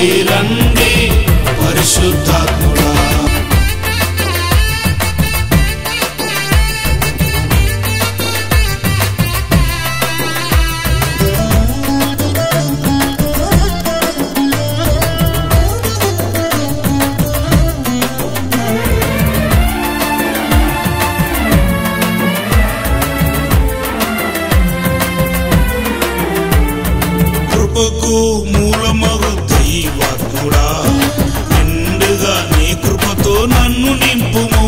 రండి రండి పరిశుద్ధాత్ముడా కృపకు మూలమగు దైవాత్ముడా నిండుగా నీ కృపతో నన్ను నింపుము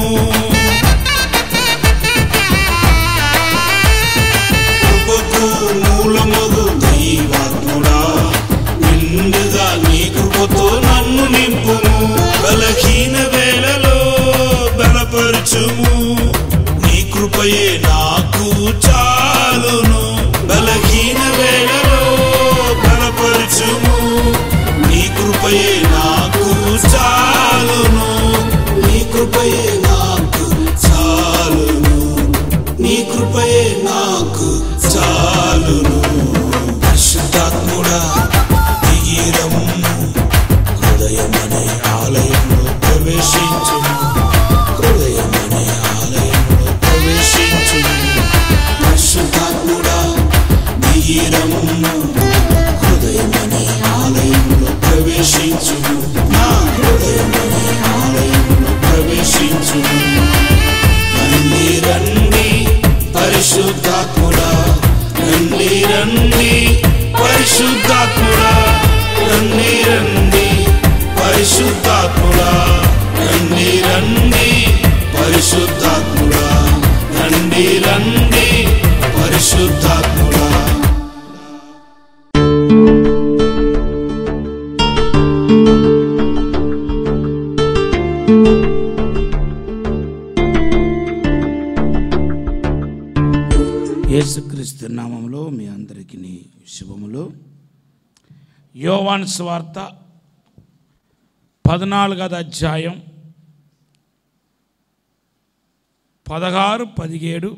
కృపకు మూలమగు దైవాత్ముడా నిండుగా నీ కృపతో నన్ను నింపుము బలహీన వేళలో బలపరచుము నీ కృపయే నాకు చాలును బలహీన వేళలో బలపరచుము నీ కృపయే నాకు చాలును నీ కృపయే నాకు చాలును నీ కృపయే నాకు చాలును పరిశుద్ధాత్ముడా దిగిరము హృదయమనే ఆలయంలో ప్రవేశించుము హృదయమనే ఆలయంలో ప్రవేశించుము పరిశుద్ధాత్ముడా దిగిరము హృదయమనే ఆలయంలో ప్రవేశించుము నా హృదయమనే ఆలయంలో ప్రవేశించుము రండి రండి పరిశుద్ధాత్ముడా రండి రండి పరిశుద్ధాత్ముడా రండి రండి పరిశుద్ధాత్ముడా రండి రండి పరిశుద్ధాత్ముడా రండి రండి పరిశుద్ధాత్ముడా యేసుక్రీస్తు నామంలో మీ అందరికీ శుభములు యోవాన్ స్వార్త పద్నాలుగవ అధ్యాయం పదహారు పదిహేడు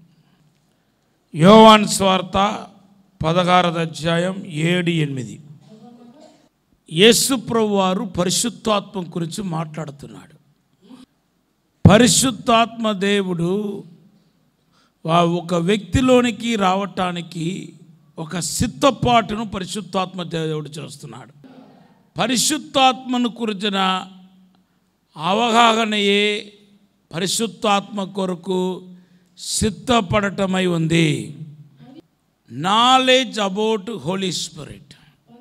యోవాన్ స్వార్త పదహారవ అధ్యాయం ఏడు ఎనిమిది యేసు ప్రభు వారు పరిశుద్ధాత్మ గురించి మాట్లాడుతున్నాడు పరిశుద్ధాత్మ దేవుడు వా- ఒక వ్యక్తిలోనికి రావటానికి ఒక సిద్ధపాటును పరిశుద్ధాత్మ దేవుడు చేస్తున్నాడు పరిశుద్ధాత్మను గురించిన అవగాహనయే పరిశుద్ధాత్మ కొరకు సిద్ధపడటమై ఉంది knowledge about Holy Spirit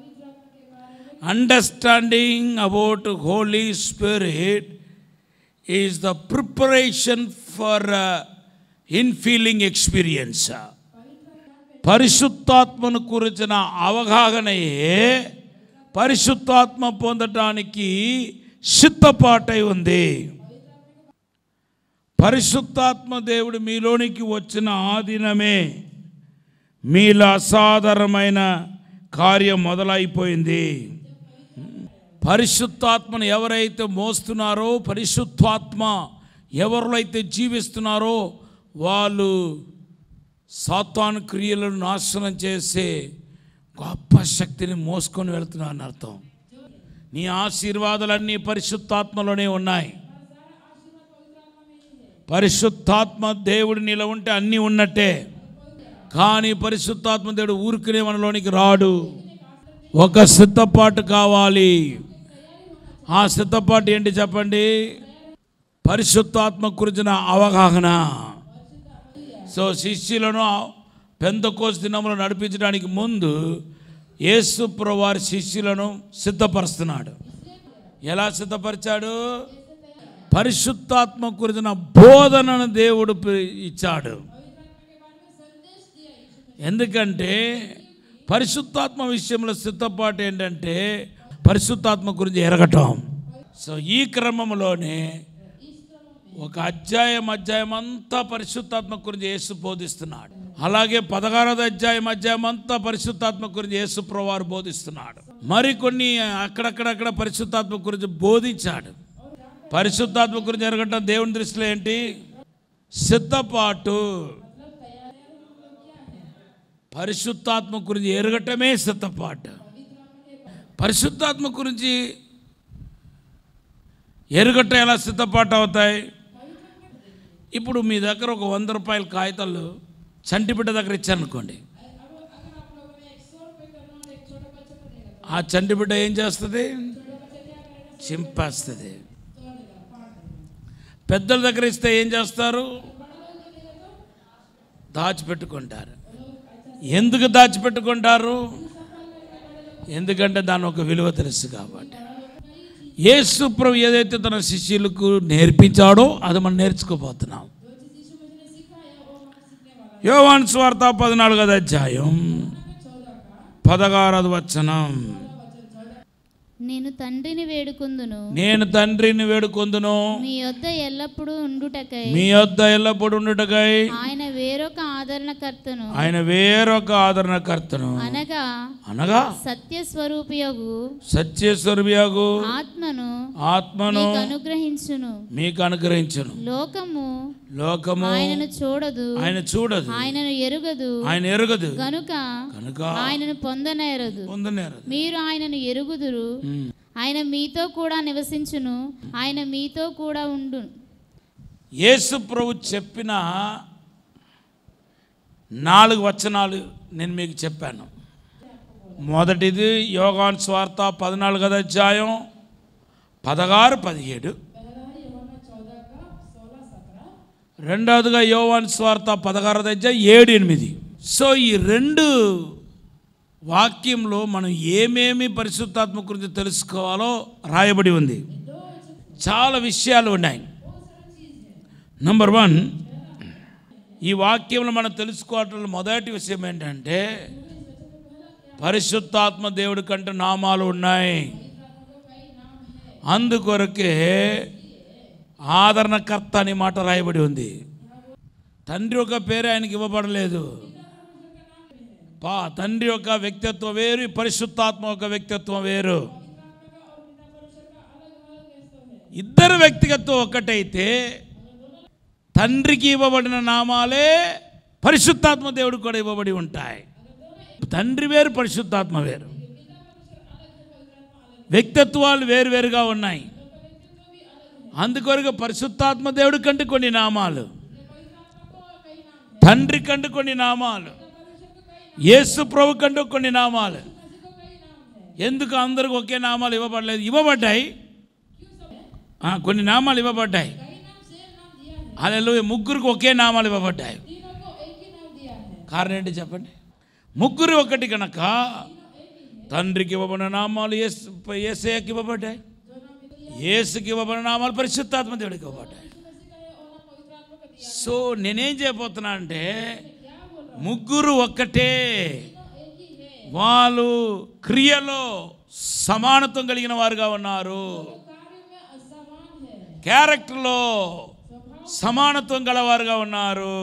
understanding about Holy Spirit is the preparation for infilling experience పరిశుద్ధాత్మను గురించిన అవగాహనయే పరిశుద్ధాత్మ పొందటానికి సిద్ధపాటై ఉంది పరిశుద్ధాత్మ దేవుడు మీలోనికి వచ్చిన ఆ దినమే మీలో అసాధారణమైన కార్యం మొదలైపోయింది పరిశుద్ధాత్మను ఎవరైతే మోస్తున్నారో పరిశుద్ధాత్మ ఎవరిలో అయితే జీవిస్తున్నారో వాళ్ళు సాతాను క్రియలను నాశనం చేసే గొప్ప శక్తిని మోసుకొని వెళ్తున్నారని అర్థం నీ ఆశీర్వాదాలన్నీ పరిశుద్ధాత్మలోనే ఉన్నాయి పరిశుద్ధాత్మ దేవుడు నీలో ఉంటే అన్నీ ఉన్నట్టే కానీ పరిశుద్ధాత్మ దేవుడు ఊరికనే మనలోనికి రాడు ఒక సిద్ధపాటు కావాలి ఆ సిద్ధపాటు ఏంటి చెప్పండి పరిశుద్ధాత్మ గురించిన అవగాహన సో శిష్యులను పెందకోస్ దినములు నడిపించడానికి ముందు యేసు వారి శిష్యులను సిద్ధపరుస్తున్నాడు ఎలా సిద్ధపరిచాడు పరిశుద్ధాత్మ గురించిన బోధనను దేవుడు పి- ఇచ్చాడు ఎందుకంటే పరిశుద్ధాత్మ విషయంలో సిద్ధపాటు ఏంటంటే పరిశుద్ధాత్మ గురించి ఎరగటం సో ఈ క్రమంలోనే ఒక అధ్యాయం అధ్యాయం అంతా పరిశుద్ధాత్మ గురించి యేసు బోధిస్తున్నాడు అలాగే పదహారవ అధ్యాయం అధ్యాయం అంతా పరిశుద్ధాత్మ గురించి యేసు ప్రభువారు బోధిస్తున్నాడు మరికొన్ని అక్కడక్కడక్కడ పరిశుద్ధాత్మ గురించి బోధించాడు పరిశుద్ధాత్మ గురించి ఎరగటం దేవుని దృష్టిలో ఏంటి సిద్ధపాటు పరిశుద్ధాత్మ గురించి ఎరగటమే సిద్ధపాటు పరిశుద్ధాత్మ గురించి ఎరుగట్ట ఎలా సిద్ధపాటు అవుతాయి ఇప్పుడు మీ దగ్గర ఒక వంద రూపాయల కాగితాలు చంటిబిడ్డ దగ్గర ఇచ్చారనుకోండి ఆ చంటిబిడ్డ ఏం చేస్తుంది చింపేస్తుంది పెద్దల దగ్గర ఇస్తే ఏం చేస్తారు దాచిపెట్టుకుంటారు ఎందుకు దాచిపెట్టుకుంటారు ఎందుకంటే దాని ఒక విలువ తెలుసు కాబట్టి యేసు ప్రభు ఏదైతే తన శిష్యులకు నేర్పించాడో అది మనం నేర్చుకోబోతున్నాం యోవాన్ స్వార్థ పద్నాలుగోది అధ్యాయం పదహారది వచనం నేను తండ్రిని వేడుకుందును నేను తండ్రిని వేడుకొందును మీ యొద్ద ఎల్లప్పుడూ ఉండుటకై మీ వద్ద ఎల్లప్పుడు ఉండుటకై ఆయన వేరొక ఆదరణకర్తను ఆయన వేరొక ఆదరణకర్తను అనగా అనగా సత్య స్వరూపియగు సత్యస్వరూపియాగు ఆత్మను ఆత్మను మీకు అనుగ్రహించును మీకు అనుగ్రహించును లోకము లోకము ఆయనను చూడదు ఆయన చూడదు ఆయనను ఎరుగదు ఆయన ఎరగదు గనుక కనుక ఆయనను పొందనేరదు పొందనేరు మీరు ఆయనను ఎరుగుదురు ఆయన మీతో కూడా నివసించును ఆయన మీతో కూడా ఉండు యేసు ప్రభు చెప్పిన నాలుగు వచనాలు నేను మీకు చెప్పాను మొదటిది యోగాన్ స్వార్థ పద్నాలుగో అధ్యాయం పదహారు పదిహేడు రెండవదిగా యోవాన్ స్వార్థ పదహారు అధ్యాయం ఏడు ఎనిమిది సో ఈ రెండు వాక్యంలో మనం ఏమేమి పరిశుద్ధాత్మ గురించి తెలుసుకోవాలో రాయబడి ఉంది చాలా విషయాలు ఉన్నాయి నంబర్ వన్ ఈ వాక్యంలో మనం తెలుసుకోవటం మొదటి విషయం ఏంటంటే పరిశుద్ధాత్మ దేవుడి కంటే నామాలు ఉన్నాయి అందుకొరకే ఆదరణకర్త అనే మాట రాయబడి ఉంది తండ్రి యొక్క పేరు ఆయనకి ఇవ్వబడలేదు పా తండ్రి యొక్క వ్యక్తిత్వం వేరు ఈ పరిశుద్ధాత్మ యొక్క వ్యక్తిత్వం వేరు ఇద్దరు వ్యక్తిగత్వం ఒక్కటైతే తండ్రికి ఇవ్వబడిన నామాలే పరిశుద్ధాత్మ దేవుడికి కూడా ఇవ్వబడి ఉంటాయి తండ్రి వేరు పరిశుద్ధాత్మ వేరు వ్యక్తిత్వాలు వేరువేరుగా ఉన్నాయి అందుకొరకు పరిశుద్ధాత్మ దేవుడి కంటే కొన్ని నామాలు తండ్రి కంటే కొన్ని నామాలు యేసు ప్రభు కంటే కొన్ని నామాలు ఎందుకు అందరికి ఒకే నామాలు ఇవ్వబడలేదు ఇవ్వబడ్డాయి ఆ, కొన్ని నామాలు ఇవ్వబడ్డాయి అలా ముగ్గురికి ఒకే నామాలు ఇవ్వబడ్డాయి కారణం ఏంటి చెప్పండి ముగ్గురు ఒకటి కనుక తండ్రికి ఇవ్వబడిన నామాలు యేసు ఏసయ్యకి ఇవ్వబడ్డాయి యేసుకి ఇవ్వబడిన నామాలు పరిశుద్ధాత్మ దేవుడికి ఇవ్వబడ్డాయి సో నేనేం చేయబోతున్నా అంటే ముగ్గురు ఒక్కటే వాళ్ళు క్రియలో సమానత్వం కలిగిన వారుగా ఉన్నారు క్యారెక్టర్లో సమానత్వం గలవారుగా ఉన్నారు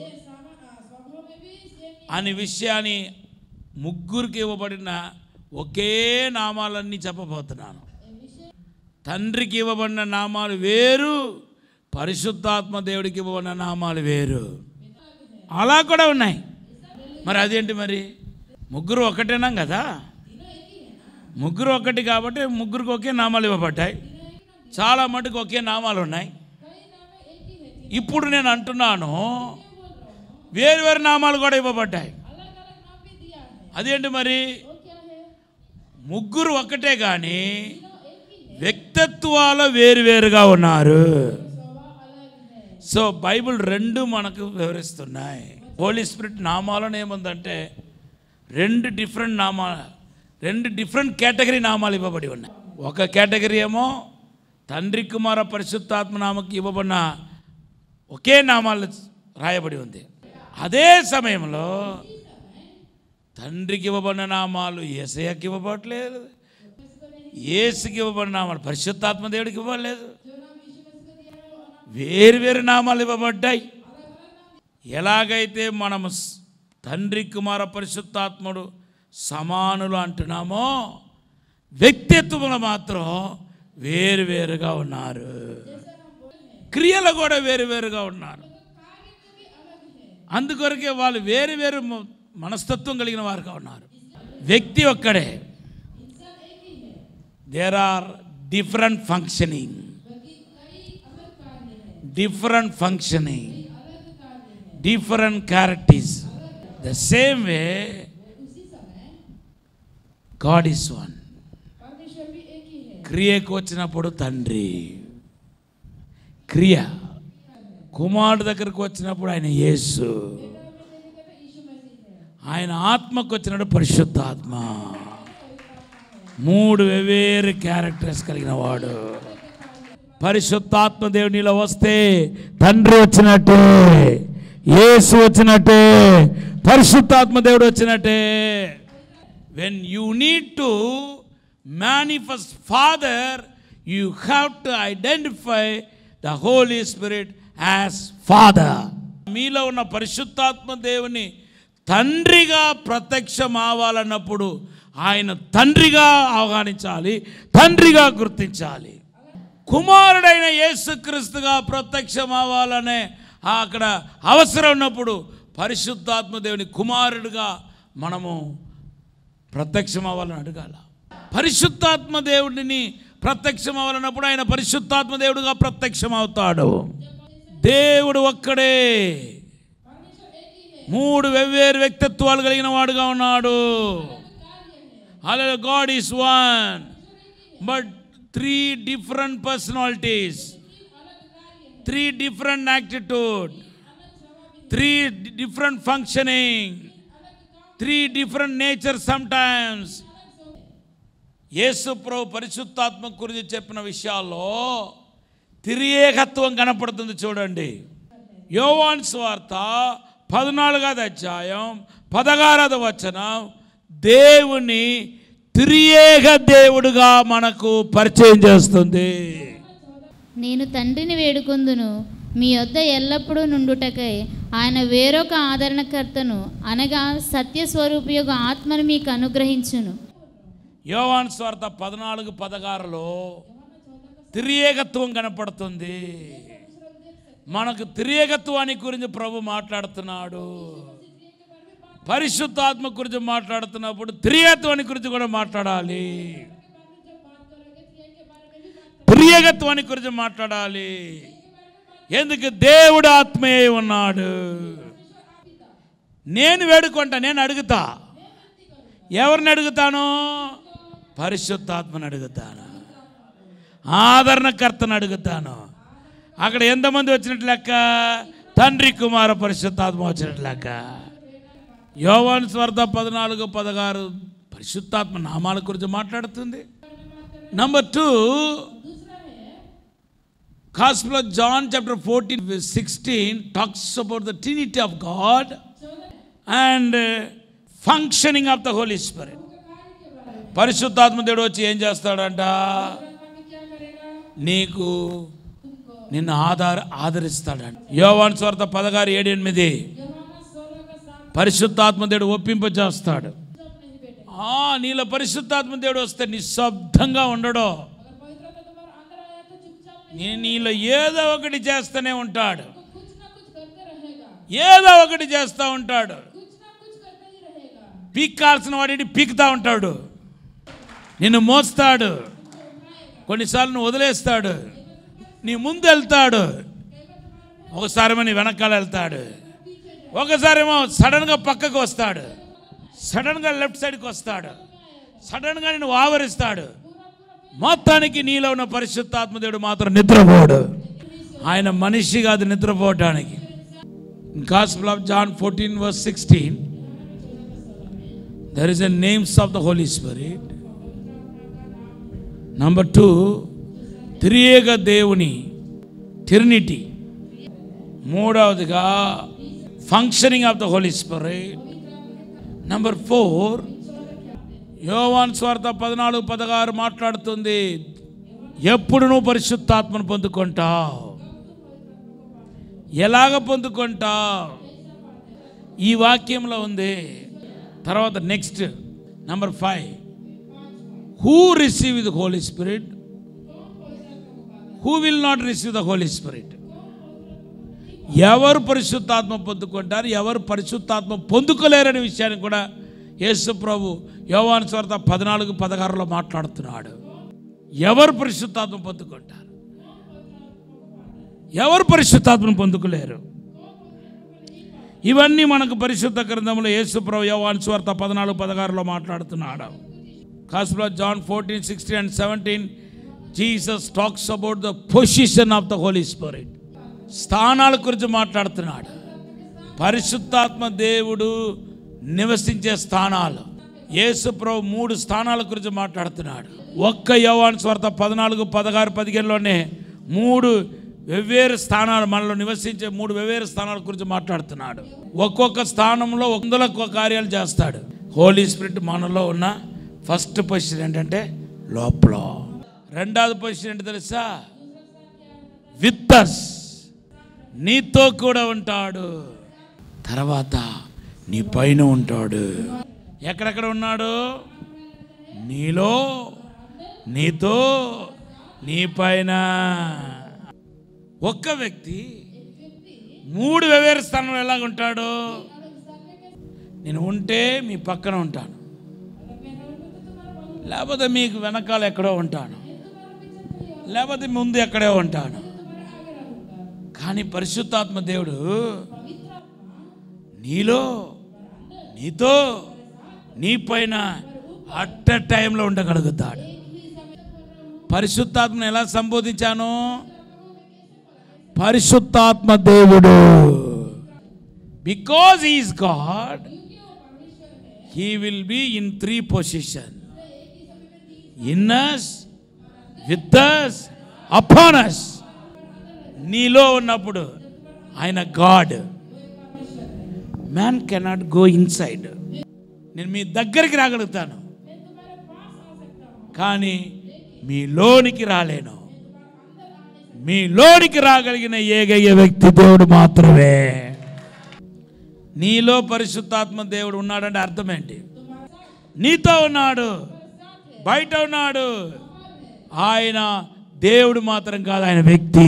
అనే విషయాన్ని ముగ్గురికి ఇవ్వబడిన ఒకే నామాలన్నీ చెప్పబోతున్నాను తండ్రికి ఇవ్వబడిన నామాలు వేరు పరిశుద్ధాత్మ దేవుడికి ఇవ్వబడిన నామాలు వేరు అలా కూడా ఉన్నాయి మరి అదేంటి మరి ముగ్గురు ఒకటేనాం కదా ముగ్గురు ఒకటి కాబట్టి ముగ్గురికి ఒకే నామాలు ఇవ్వబడ్డాయి చాలా మటుకు ఒకే నామాలు ఉన్నాయి ఇప్పుడు నేను అంటున్నాను వేరు వేరు నామాలు కూడా ఇవ్వబడ్డాయి అదేంటి మరి ముగ్గురు ఒక్కటే కానీ వ్యక్తిత్వాలు వేరువేరుగా ఉన్నారు సో బైబిల్ రెండు మనకు వివరిస్తున్నాయి హోలీ స్పిరిట్ నామాలను ఏముందంటే రెండు డిఫరెంట్ నామా రెండు డిఫరెంట్ కేటగిరీ నామాలు ఇవ్వబడి ఉన్నాయి ఒక కేటగిరీ ఏమో తండ్రి కుమార పరిశుద్ధాత్మ నామకి ఇవ్వబడిన ఒకే నామాలు రాయబడి ఉంది అదే సమయంలో తండ్రికి ఇవ్వబడిన నామాలు ఏసయ్యకి ఇవ్వబడలేదు ఏసుకి ఇవ్వబడిన నామాలు పరిశుద్ధాత్మ దేవుడికి ఇవ్వలేదు వేరు వేరు నామాలు ఇవ్వబడ్డాయి ఎలాగైతే మనము స్- తండ్రి కుమార పరిశుద్ధాత్ముడు సమానులు అంటున్నామో వ్యక్తిత్వంలో మాత్రం వేరువేరుగా ఉన్నారు క్రియలు కూడా వేరువేరుగా ఉన్నారు అందుకొరకే వాళ్ళు వేరు వేరు మ- మనస్తత్వం కలిగిన వారుగా ఉన్నారు వ్యక్తి ఒక్కడే there are different functioning different functioning different characters the same way God is one క్రియకు వచ్చినప్పుడు తండ్రి క్రియ కుమారుడు దగ్గరకు వచ్చినప్పుడు ఆయన యేసు ఆయన ఆత్మకు వచ్చినప్పుడు పరిశుద్ధాత్మ మూడు వెవేరు క్యారెక్టర్స్ కలిగిన వాడు పరిశుద్ధాత్మ దేవునిలో వస్తే తండ్రి వచ్చినట్టే యేసు వచ్చినట్టే పరిశుద్ధాత్మ దేవుడు వచ్చినట్టే when you need to manifest father you have to identify the Holy Spirit as father మీలో ఉన్న పరిశుద్ధాత్మ దేవుని తండ్రిగా ప్రత్యక్షం అవ్వాలన్నప్పుడు ఆయన తండ్రిగా అవగానించాలి తండ్రిగా గుర్తించాలి కుమారుడైన యేసుక్రీస్తుగా ప్రత్యక్షం అవ్వాలనే అక్కడ అవసరం ఉన్నప్పుడు పరిశుద్ధాత్మ దేవుని కుమారుడిగా మనము ప్రత్యక్షం అవ్వాలని అడగాల పరిశుద్ధాత్మ దేవుడిని ప్రత్యక్షం అవ్వాలన్నప్పుడు ఆయన పరిశుద్ధాత్మ దేవుడుగా ప్రత్యక్షం అవుతాడు దేవుడు ఒక్కడే మూడు వెవ్వేరు వ్యక్తిత్వాలు కలిగిన వాడుగా ఉన్నాడు అలా God is one but three different personalities three different attitude three different functioning three different nature sometimes Yesu ప్రభు పరిశుద్ధాత్మ గురించి చెప్పిన విషయాల్లో తిరియేకత్వం కనపడుతుంది చూడండి యోవాన్ స్వార్త పద్నాలుగోది అధ్యాయం పదహారవ వచనం దేవుని తిరియేక దేవుడుగా మనకు పరిచయం చేస్తుంది నేను తండ్రిని వేడుకొందును మీ యొద్ద ఎల్లప్పుడూ నుండుటకై ఆయన వేరొక ఆదరణకర్తను అనగా సత్యస్వరూపియొక ఆత్మను మీకు అనుగ్రహించును యోవాన్ స్వార్థ పద్నాలుగు పదహారులో తిరియేకత్వం కనపడుతుంది మనకు తిరియేకత్వానికి గురించి ప్రభు మాట్లాడుతున్నాడు పరిశుద్ధాత్మ గురించి మాట్లాడుతున్నప్పుడు తిరియేకత్వానికి గురించి కూడా మాట్లాడాలి తిరియేకత్వానికి గురించి మాట్లాడాలి ఎందుకు దేవుడు ఆత్మయే ఉన్నాడు నేను వేడుకుంటా నేను అడుగుతా ఎవరిని అడుగుతాను పరిశుద్ధాత్మని అడుగుతాను ఆదరణకర్తను అడుగుతాను అక్కడ ఎంతమంది వచ్చినట్టు లెక్క తండ్రి కుమార పరిశుద్ధాత్మ వచ్చినట్టు లెక్క యోవాన్ స్వర్ధ పద్నాలుగు పదహారు పరిశుద్ధాత్మ నామాల గురించి మాట్లాడుతుంది number two Gospel of John chapter 14 verse 16 talks about the Trinity of God and uh, functioning of the Holy Spirit. పరిశుద్ధాత్మ దేవుడు వచ్చి ఏం చేస్తాడంట నీకు నిన్ను ఆధార ఆదరిస్తాడంట యోవాన్ స్వార్థ పదహారు ఏడు ఎనిమిది పరిశుద్ధాత్మ దేవుడు ఒప్పింప చేస్తాడు ఆ, నీలో పరిశుద్ధాత్మ దేవుడు వస్తే నిశ్శబ్దంగా ఉండడు నీ- నీలో ఏదో ఒకటి చేస్తూనే ఉంటాడు ఏదో ఒకటి చేస్తూ ఉంటాడు పీక్కాల్సిన వాడిని పీకుతా ఉంటాడు నిన్ను మోస్తాడు కొన్నిసార్లు నువ్వు వదిలేస్తాడు నీ ముందు వెళ్తాడు ఒకసారేమో నీ వెనకాల వెళ్తాడు ఒకసారేమో సడన్గా పక్కకు వస్తాడు సడన్గా లెఫ్ట్ సైడ్కి వస్తాడు సడన్గా నేను ఆవరిస్తాడు మొత్తానికి నీలో ఉన్న పరిశుద్ధాత్మదేవుడు మాత్రం నిద్రపోడు ఆయన మనిషి కాదు నిద్రపోవటానికి Gospel of John fourteen verse sixteen there is a names of the Holy Spirit number two త్రియేక దేవుని ట్రినిటీ మూడవదిగా functioning of the Holy Spirit number four Yohan స్వార్థ పద్నాలుగు పదహారు మాట్లాడుతుంది ఎప్పుడు నువ్వు పరిశుద్ధాత్మను పొందుకుంటావు ఎలాగ పొందుకుంటావు ఈ వాక్యంలో ఉంది తర్వాత next number five who receive the Holy Spirit who will not receive the Holy Spirit ఎవరు పరిశుద్ధాత్మ పొందుకుంటారు ఎవరు పరిశుద్ధాత్మ పొందుకోలేరనే విషయాన్ని కూడా యేసు ప్రభు యోవాను స్వార్థ పద్నాలుగు పదహారులో మాట్లాడుతున్నాడు ఎవరు పరిశుద్ధాత్మ పొందుకుంటారు ఎవరు పరిశుద్ధాత్మను పొందుకోలేరు ఇవన్నీ మనకు పరిశుద్ధ గ్రంథంలో యేసుప్రభు యోవాన్ స్వార్థ పద్నాలుగు పదహారులో మాట్లాడుతున్నాడు కాస్పులో John fourteen sixteen and seventeen Jesus talks about the position of the Holy Spirit స్థానాల గురించి మాట్లాడుతున్నాడు పరిశుద్ధాత్మ దేవుడు నివసించే స్థానాలు యేసు ప్రభు మూడు స్థానాల గురించి మాట్లాడుతున్నాడు ఒక్క యోవాన్ స్వార్థ పద్నాలుగు పదహారు పదిహేనులోనే మూడు వెవ్వేరు స్థానాలు మనలో నివసించే మూడు వెవ్వేరు స్థానాల గురించి మాట్లాడుతున్నాడు ఒక్కొక్క స్థానంలో వందల కార్యాలు చేస్తాడు హోలీ స్పిరిట్ మనలో ఉన్న ఫస్ట్ పొజిషన్ ఏంటంటే లోపల రెండవది పొజిషన్ ఏంటి తెలుసా విత్తస్ నీతో కూడా ఉంటాడు తర్వాత నీ పైన ఉంటాడు ఎక్కడెక్కడ ఉన్నాడు నీలో నీతో నీ పైన ఒక్క వ్యక్తి మూడు వెవేరు స్థానంలో ఎలాగ ఉంటాడు నేను ఉంటే మీ పక్కన ఉంటాను లేకపోతే మీకు వెనకాల ఎక్కడో ఉంటాను లేకపోతే ముందు ఎక్కడో ఉంటాను కానీ పరిశుద్ధాత్మ దేవుడు నీలో నీతో నీ పైన అట్ట టైంలో ఉండగలుగుతాడు పరిశుద్ధాత్మను ఎలా సంబోధించాను పరిశుద్ధాత్మ దేవుడు because is God he will be in three position in us with us upon us నీలో ఉన్నప్పుడు ఆయన God man cannot go inside నేను మీ దగ్గరికి రాగలుగుతాను కానీ మీ లోనికి రాలేను మీ లోనికి రాగలిగిన ఏకైక వ్యక్తి దేవుడు మాత్రమే నీలో పరిశుద్ధాత్మ దేవుడు ఉన్నాడంటే అర్థం ఏంటి నీతో ఉన్నాడు బయట ఉన్నాడు ఆయన దేవుడు మాత్రం కాదు ఆయన వ్యక్తి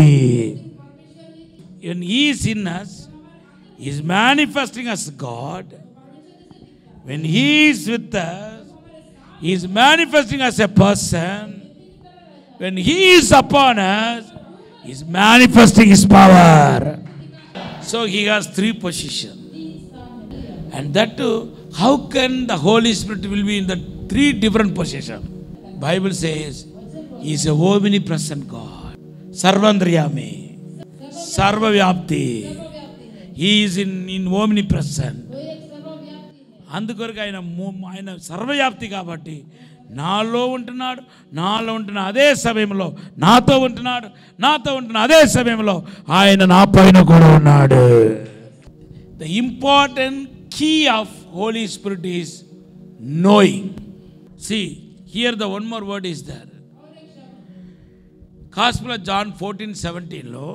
ఈ in us is manifesting as God when he's with is manifesting as a person when he's upon us is manifesting his power so he has three position and that too how can the holy spirit will be in the three different position bible says he is a omnipresent god sarvandriyami సర్వవ్యాప్తి he is in in omnipresent అందుకొరకు ఆయన మూ- ఆయన సర్వవ్యాప్తి కాబట్టి నాలో ఉంటున్నాడు నాలో ఉంటున్న అదే సమయంలో నాతో ఉంటున్నాడు నాతో ఉంటున్న అదే సమయంలో ఆయన నా పైన కూడా ఉన్నాడు The important key of Holy Spirit is knowing. See, here the one more word is there. Gospel of John 14, 17 లో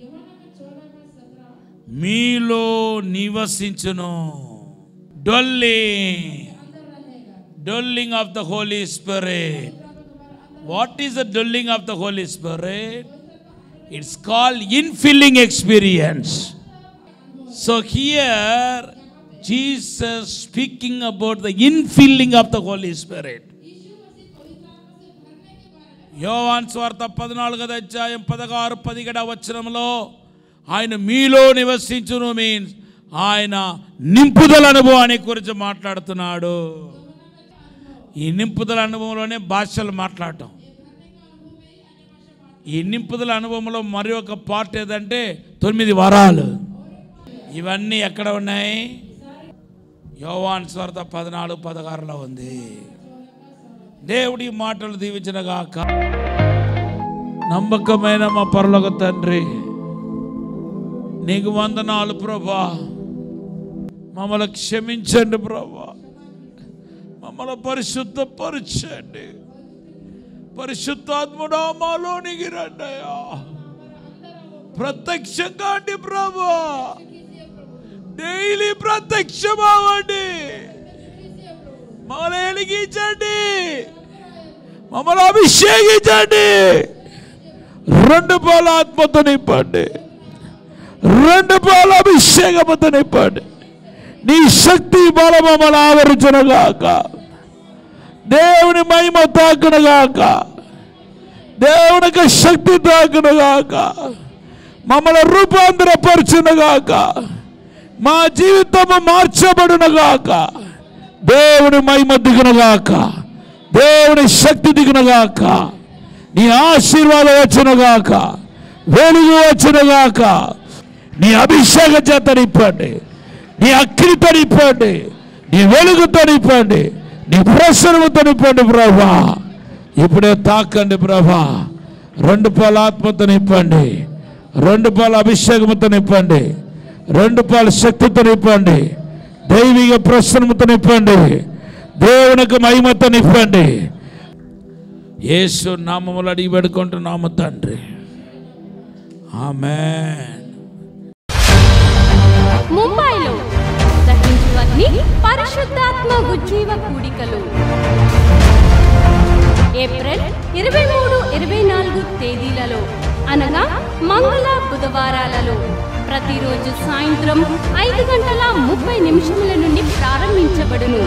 మీలో నివసించును dwelling dwelling of the Holy Spirit what is the dwelling of the Holy Spirit it's called infilling experience So here, Jesus speaking about the infilling of the Holy Spirit. Yohan స్వార్థ పద్నాలుగవ అధ్యాయం పదహారు పదిహేడవ వచనంలో ఆయన మీలో నివసించును మీన్స్ ఆయన నింపుదల అనుభవాన్ని గురించి మాట్లాడుతున్నాడు ఈ నింపుదల అనుభవంలోనే భాషలు మాట్లాడటం ఈ నింపుదల అనుభవంలో మరి ఒక పార్ట్ ఏదంటే తొమ్మిది వరాలు ఇవన్నీ ఎక్కడ ఉన్నాయి యోవాన్ స్వార్థ పద్నాలుగు పదహారులో ఉంది దేవుడి మాటలు దీవించినగాక నమ్మకమైన మా పరలోక తండ్రి నీకు వందనాలు ప్రభా మమ్మల్ని క్షమించండి ప్రభా మమ్మల్ని పరిశుద్ధపరచండి పరిశుద్ధాత్ముడా మాలోనికి రండయా ప్రత్యక్షంగా అండి ప్రభా డైలీ ప్రత్యక్షమవ్వండి మమ్మల్ని వెలిగించండి మమ్మల్ని అభిషేకించండి రెండు పాల ఆత్మతో నింపండి రెండు పాల అభిషేకముతో నింపండి నీ శక్తి బల మమ్మల్ని ఆవరించనుగాక దేవుని మహిమ తాకునుగాక దేవునికి శక్తి తాకునుగాక మమ్మల్ని రూపాంతరపరచునుగాక మా జీవితము మార్చబడునుగాక దేవుని మహిమ దిగునుగాక దేవుని శక్తి దిగునుగాక నీ ఆశీర్వాదం వచ్చునుగాక వెలుగు వచ్చునుగాక నీ అభిషేక చేత నింపండి నీ అగ్నితో నింపండి నీ వెలుగుతో నింపండి నీ ప్రసన్నముతో నింపండి ప్రభా ఇప్పుడే తాకండి ప్రభా రెండు పాల ఆత్మతో నింపండి రెండు పాల అభిషేకముతో నింపండి రెండు పాల శక్తితో నింపండి దైవిక ప్రసన్నముతో నింపండి దేవునికి మహిమతో నింపండి యేసు నామములు అడిగి పెడుకుంటున్నాము తండ్రి ఆమెన్ ముంబైలో దహించువన్నీ పరిశుద్ధాత్మ ఉజ్జీవ కూడికలు ఏప్రిల్ ఇరవై మూడు ఇరవై నాలుగు తేదీలలో అనగా మంగళ బుధవారాలలో ప్రతిరోజు సాయంత్రం ఐదు గంటల ముప్పై నిమిషముల నుండి ప్రారంభించబడును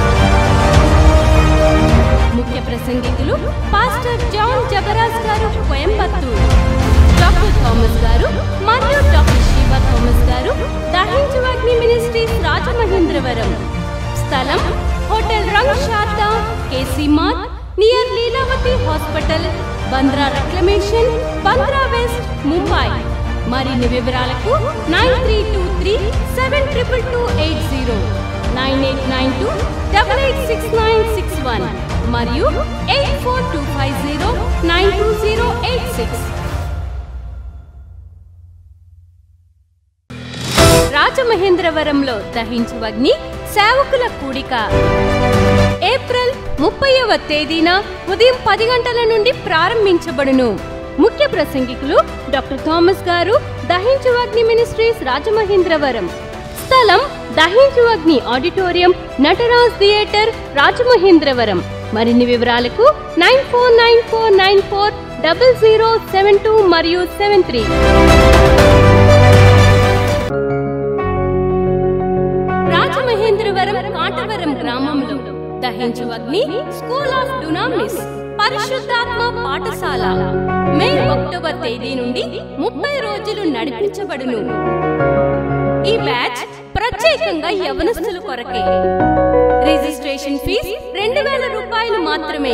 ముఖ్య ప్రసంగికులు పాస్టర్ జాన్ జబరాజ్ గారు కోయంబత్తూర్ డాక్టర్ థామస్ గారు మరియు డాక్టర్ శివ థామస్ గారు దహించు అగ్ని మినిస్ట్రీస్ రాజమహేంద్రవరం స్థలం hotel Rang Sharada KC mart near Lilavati hospital Bandra reclamation Bandra west Mumbai మరిన్ని వివరాలకు nine three two three seven triple two eight zero nine eight nine two double eight six nine six one మరియు eight four two five zero nine two zero eight six రాజమహేంద్రవరంలో దహించు అగ్ని సేవకుల కూడిక April ముప్పైవ తేదీన ఉదయం పది గంటల నుండి ప్రారంభించబడును ముఖ్య ప్రసంగికులు డాక్టర్ థామస్ గారు దహించు అగ్ని మినిస్ట్రీస్ రాజమహేంద్రవరం స్థలం దహించు అగ్ని ఆడిటోరియం నటరాజ్ థియేటర్ రాజమహేంద్రవరం మరిన్ని వివరాలకు nine four nine four nine four double zero seven two మరియు సెవెన్ త్రీ రాజమహేంద్రవరం కాటవరం గ్రామంలో దహించు అగ్ని స్కూల్ ఆఫ్ డునామిస్ పరిశుద్ధాత్మ పాఠశాల మే అక్టోబర్ తేదీ నుండి ముప్పై రోజులు నడిపించబడును ఈ బ్యాచ్ ప్రత్యేకంగా యవనస్తుల కొరకే రిజిస్ట్రేషన్ ఫీజు రెండు వేల రూపాయలు మాత్రమే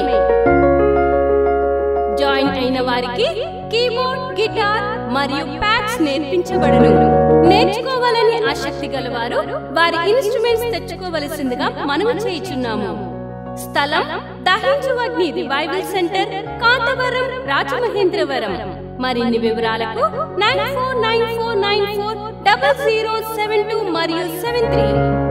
జాయిన్ అయిన వారికి కీబోర్డ్ గిటార్ మరియు ప్యాడ్స్ నేర్పించబడును నేర్చుకోవాలని ఆసక్తి గలవారు వారి ఇన్స్ట్రుమెంట్స్ తెచ్చుకోవలసిందిగా మనము చేయుచున్నాము స్థలం దహించు అగ్ని రివైవల్ సెంటర్ కాంతవరం రాజమహేంద్రవరం మరిన్ని వివరాలకు nine four nine four nine four double zero seven two మరియు సెవెన్ త్రీ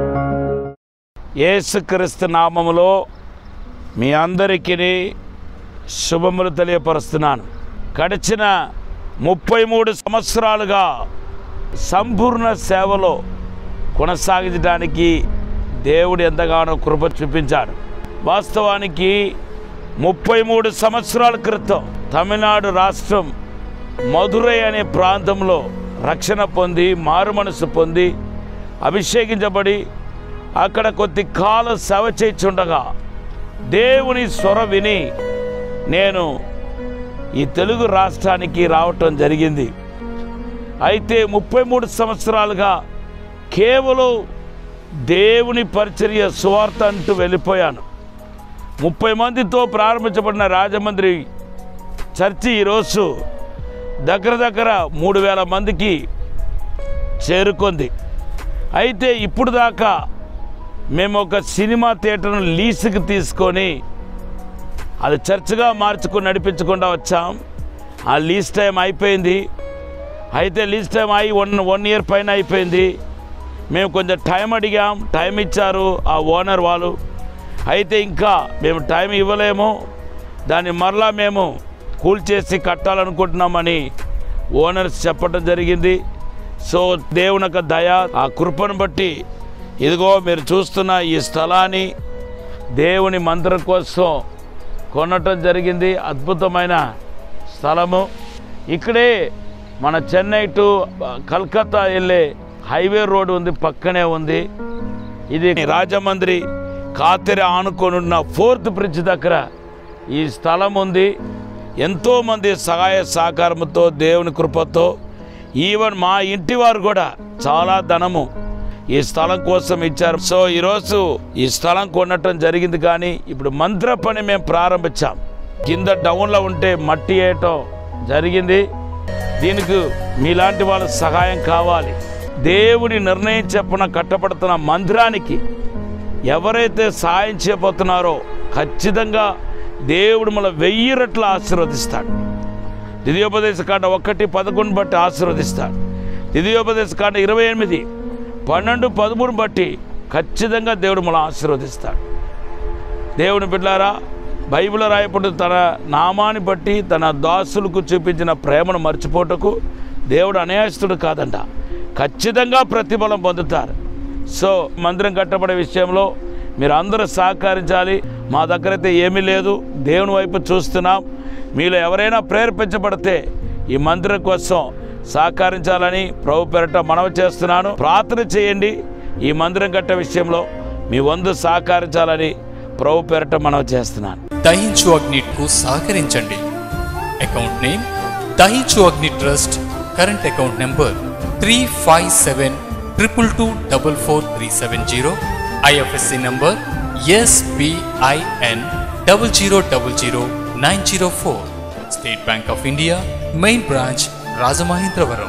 యేసుక్రీస్తు నామములో మీ అందరికీ శుభములు తెలియపరుస్తున్నాను గడిచిన ముప్పై మూడు సంవత్సరాలుగా సంపూర్ణ సేవలో కొనసాగించడానికి దేవుడు ఎంతగానో కృప చూపించాడు వాస్తవానికి ముప్పై మూడు సంవత్సరాల క్రితం తమిళనాడు రాష్ట్రం మధురై అనే ప్రాంతంలో రక్షణ పొంది మారుమనసు పొంది అభిషేకించబడి అక్కడ కొద్ది కాలం సేవ చేయించుండగా దేవుని స్వర విని నేను ఈ తెలుగు రాష్ట్రానికి రావటం జరిగింది అయితే ముప్పై మూడు సంవత్సరాలుగా కేవలం దేవుని పరిచర్య సువార్త అంటూ వెళ్ళిపోయాను ముప్పై మందితో ప్రారంభించబడిన రాజమండ్రి చర్చి ఈరోజు దగ్గర దగ్గర మూడు వేల మందికి చేరుకుంది అయితే ఇప్పుడు దాకా మేము ఒక సినిమా థియేటర్ను లీజుకి తీసుకొని అది చర్చ్గా మార్చుకొని నడిపించకుండా వచ్చాం ఆ లీజ్ టైం అయిపోయింది అయితే లీజ్ టైం అయి వన్ వన్ ఇయర్ పైన అయిపోయింది మేము కొంచెం టైం అడిగాం టైం ఇచ్చారు ఆ ఓనర్ వాళ్ళు అయితే ఇంకా మేము టైం ఇవ్వలేము దాన్ని మరలా మేము కూల్ చేసి కట్టాలనుకుంటున్నామని ఓనర్స్ చెప్పడం జరిగింది సో దేవుని యొక్క దయ ఆ కృపను బట్టి ఇదిగో మీరు చూస్తున్న ఈ స్థలాన్ని దేవుని మందిరం కోసం కొనటం జరిగింది అద్భుతమైన స్థలము ఇక్కడే మన చెన్నై టు కల్కత్తా వెళ్ళే హైవే రోడ్ ఉంది పక్కనే ఉంది ఇది రాజమండ్రి కాతెర ఆనుకొని ఉన్న ఫోర్త్ బ్రిడ్జ్ దగ్గర ఈ స్థలం ఉంది ఎంతోమంది సహాయ సహకారంతో దేవుని కృపతో ఈవెన్ మా ఇంటి వారు కూడా చాలా ధనము ఈ స్థలం కోసం ఇచ్చారు సో ఈరోజు ఈ స్థలం కొనటం జరిగింది కానీ ఇప్పుడు మంత్ర పని మేము ప్రారంభించాం కింద డౌన్లో ఉంటే మట్టి వేయటం జరిగింది దీనికి మీలాంటి వాళ్ళ సహాయం కావాలి దేవుడి నిర్ణయం చెప్పున కట్టబడుతున్న మందిరానికి ఎవరైతే సాయం చేయబోతున్నారో ఖచ్చితంగా దేవుడు మన వెయ్యి రెట్లు ఆశీర్వదిస్తాడు ద్వితీయోపదేశ కాండ ఒకటి పదకొండు బట్టి ఆశీర్వదిస్తాడు ద్వితీయోపదేశ కాండ ఇరవై ఎనిమిది పన్నెండు పదమూడు బట్టి ఖచ్చితంగా దేవుడు మనం ఆశీర్వదిస్తాడు దేవుని బిడ్డారా బైబిల్ రాయబడి తన నామాన్ని బట్టి తన దాసులకు చూపించిన ప్రేమను మర్చిపోటకు దేవుడు అన్యాయస్తుడు కాదంట ఖచ్చితంగా ప్రతిఫలం పొందుతారు సో మందిరం కట్టబడే విషయంలో మీరు అందరూ సహకరించాలి మా దగ్గర అయితే ఏమీ లేదు దేవుని వైపు చూస్తున్నాం మీలో ఎవరైనా ప్రేరేపించబడితే ఈ మందిరం కోసం సహకరించాలని ప్రభు పేరట మనవి చేస్తున్నాను ప్రార్థన చేయండి ఈ మందిరం కట్టే విషయంలో మీ వంతు సహకరించాలని ప్రభు పేరట మనవి చేస్తున్నాను దహించు అగ్నిట్కు సహకరించండి అకౌంట్ నేమ్ దహించు అగ్ని trust current account number three five seven triple two double four three seven zero IFSC number SBIN double zero double zero nine zero four State Bank of India main branch Rajamahendravaram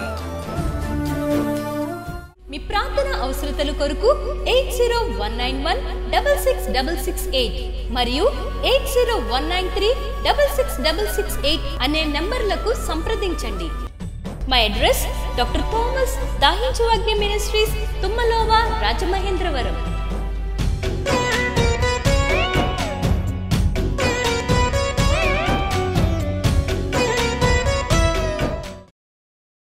మీ ప్రార్థన అవసరతల కొరకు eight zero one nine one double six double six eight మరియు eight zero one nine three double six double six eight అనే నంబర్లకు సంప్రదించండి మా address doctor Thomas దాహించు అగ్ని మినిస్ట్రీస్ తుమ్మలోవా రాజమహేంద్రవరం